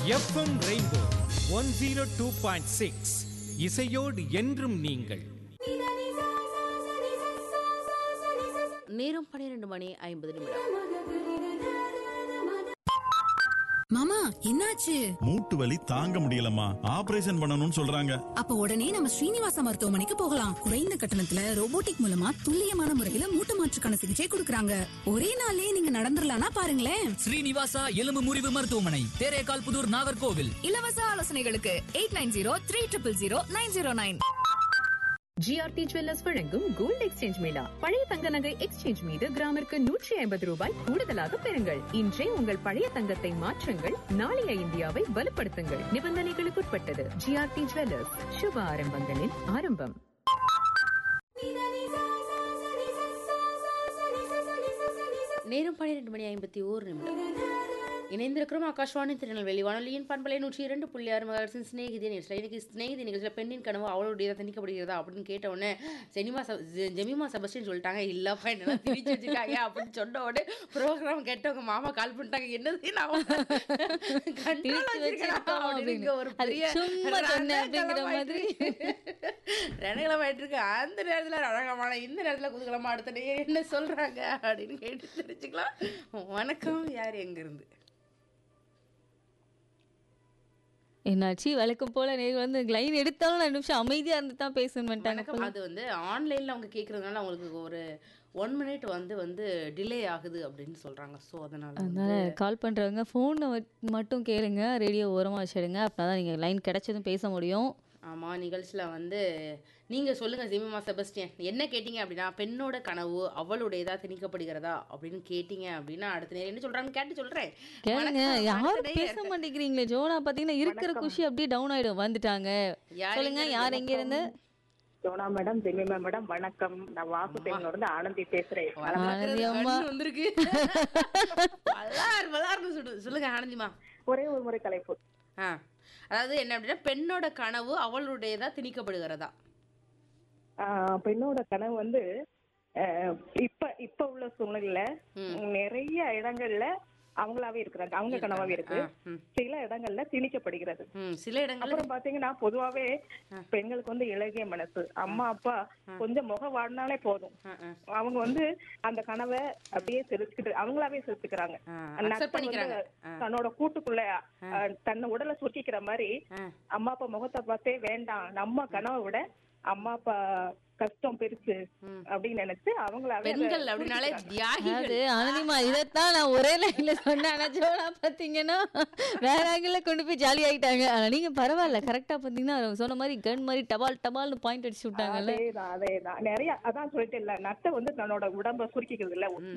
FM Rainbow one zero two point six இசையோடு என்றும் நீங்கள் நேரம் பன்னிரண்டு மணி ஐம்பது நிமிடம் மாமா என்னாச்சு மூட்டு வலி தாங்க முடியலம்மா ஆபரேஷன் பண்ணணும்னு சொல்றாங்க அப்ப உடனே நம்ம ஸ்ரீனிவாசா மருத்துவமனைக்கு போகலாம் குறைந்த கட்டணத்துல ரோபோட்டிக் மூலமா துல்லியமான முறையில மூட்டு மாற்றுக்கான சிகிச்சை கொடுக்கறாங்க ஒரே நாள்லயே நீங்க நடந்துடலாம்னா பாருங்களேன் ஸ்ரீனிவாசா எலும்பு முறிவு மருத்துவமனை தேரேகால் புதூர் நாகர்கோவில் இலவச ஆலோசனைகளுக்கு eight nine zero three triple zero nine zero nine GRT jewellers வழங்கும் கோல்ட் எக்ஸ்சேஞ்ச் மேளா பழைய தங்க நகை எக்ஸ்சேஞ்ச் மீது கிராமிற்கு நூற்றி ஐம்பது ரூபாய் கூடுதலாக பெறுங்கள் இன்றே உங்கள் பழைய தங்கத்தை மாற்றுங்கள் நாளைய இந்தியாவை வலுப்படுத்துங்கள் நிபந்தனைகளுக்குட்பட்டது ஜிஆர்டி ஜுவல்லர்ஸ் சுப ஆரம்பங்களின் ஆரம்பம் நேரம் பன்னிரெண்டு மணி ஐம்பத்தி ஓரு நிமிடம் இணைந்திருக்கிறோம் ஆகாஷ்வாணி திருநெல்வேலி வானொலியின் பண்பலை நூற்றி இரண்டு புள்ளி ஆறு மகர்ஸின் ஸ்நேகிதி நிகழ்ச்சியில் இன்னைக்கு ஸ்நேகிதி நிகழ்ச்சியில் பெண்ணின் கனவு அவளுடைய திணிக்கப்படுகிறதா அப்படின்னு கேட்ட உடனே செனிமா சப் ஜெ- ஜெமிமா செபஸ்டின் சொல்லிட்டாங்க இல்லப்பா என்னெல்லாம் திரிச்சு வச்சிருக்காங்க அப்படின்னு சொன்ன உடனே ப்ரோக்ராம் கேட்டவங்க மாமா கால் பண்ணிட்டாங்க என்னது நான் control வச்சிருக்கேனா அப்படின்னு இங்க ஒரு அது பெரிய சும்மா சொன்னேன் அப்படிங்கிற மாதிரி. ரணகளமாயிட்டு இருக்கு அந்த நேரத்துல ரணகமான இந்த நேரத்துல குதூகலமா அடுத்த நேரம் என்ன சொல்றாங்க அப்படின்னு கேட்டு தெரிஞ்சுக்கலாம் வணக்கம் யார் எங்க இருந்து என்னாச்சு வழக்கம் போல நேர் வந்து லைன் எடுத்தாலும் ரெண்டு நிமிஷம் அமைதியா இருந்து தான் பேசணும் வணக்கம் வந்துட்டாங்க அது வந்து ஆன்லைன்ல அவங்க கேக்குறதுனால அவங்களுக்கு ஒரு ஒன் மினிட் வந்து வந்து டிலே ஆகுது அப்படின்னு சொல்றாங்க ஸோ அதனால அதனால வந்து கால் பண்றவங்க ஃபோனை மட்டும் கேளுங்க ரேடியோ ஓரமா வச்சிடுங்க அப்படின்னா தான் நீங்க லைன் கிடைச்சதும் பேச முடியும் ஆமா நிகழ்ச்சியில வந்து நீங்க சொல்லுங்க ஜெமிமா செபஸ்டியன் என்ன கேட்டீங்க அப்படின்னா பெண்ணோட கனவு அவளுடையதா திணிக்கப்படுகிறதா அப்படின்னு கேட்டீங்க அப்படின்னா அடுத்த நேரம் என்ன சொல்றாங்கன்னு கேட்டு சொல்றேன் கேளுங்க வணக்கம், யாரும் அடுத்த பேச நேயர். மாட்டேங்கிறீங்களே ஜோனா பாத்தீங்கன்னா இருக்கிற குஷி அப்படியே டவுன் ஆயிடும் வந்துட்டாங்க யார் சொல்லுங்க எங்க யார் எங்க இருந்து சோனா மேடம் ஜெமிமா மேடம் வணக்கம் நான் வாசுதேவனோட இருந்து ஆனந்தி பேசுறேன் ஆனந்தி அம்மா. கண்ணு வந்திருக்கு வல்லார் வல்லார்னு சொல்லு சொல்லுங்க ஆனந்திமா ஒரே ஒரு முறை கலைப்பு ஆ அதாவது என்ன அப்படின்னா பெண்ணோட கனவு அவளுடையதா திணிக்கப்படுகிறதா ஆஹ் பெண்ணோட கனவு வந்து ஆஹ் இப்ப இப்ப உள்ள சூழ்நிலையில நிறைய இடங்கள்ல அவங்களாவே இருக்கிறாங்க அவங்க கனவாவே இருக்கு ஆ, ம். சில இடங்கள்ல திணிக்கப்படுகிறது ம் சில இடங்கள்ல அப்புறம் பாத்தீங்கன்னா பொதுவாவே பெண்களுக்கு வந்து இலகிய மனசு அம்மா அப்பா கொஞ்சம் முகம் வாடினாலே போதும் ஆ, ஆ. அவங்க வந்து அந்த கனவை அப்படியே சிரிச்சுக்கிட்டு அவங்களாவே சிரிச்சுக்கிறாங்க ஆ, நத்தை accept பண்ணிக்கிறாங்க. வந்து ஆ. தன்னோட கூட்டுக்குள்ள அஹ், தன்னை உடலை சுருக்கிக்கிற மாதிரி ஆ. அம்மா அப்பா முகத்தை பார்த்தே வேண்டாம் நம்ம கனவை விட அம்மா அப்பா கஷ்டம் பெருசு அப்படின்னு நினைச்சு அவங்களாவே அதை பெண்கள் அப்படின்னாலே புரிஞ்சுக்கிறாங்க. தியாகிகள் அது ஆனந்திமா இதைத்தான் நான் ஒரே லைன்ல சொன்னேன் ஆனா ஜோனா பாத்தீங்கன்னா வேற ஆங்கிள் கொண்டு போய் ஜாலி ஆயிட்டாங்க ஆனா நீங்க பரவாயில்ல கரெக்டா பாத்தீங்கன்னா அவங்க சொன்ன மாதிரி கன் மாதிரி டபால் டபால்னு பாயிண்ட் அடிச்சு விட்டாங்கல்ல அதேதான் அதேதான் நிறைய அதான் சொல்லிட்டு இல்ல நத்தை வந்து தன்னோட உடம்ப சுருக்கிக்கிறது இல்ல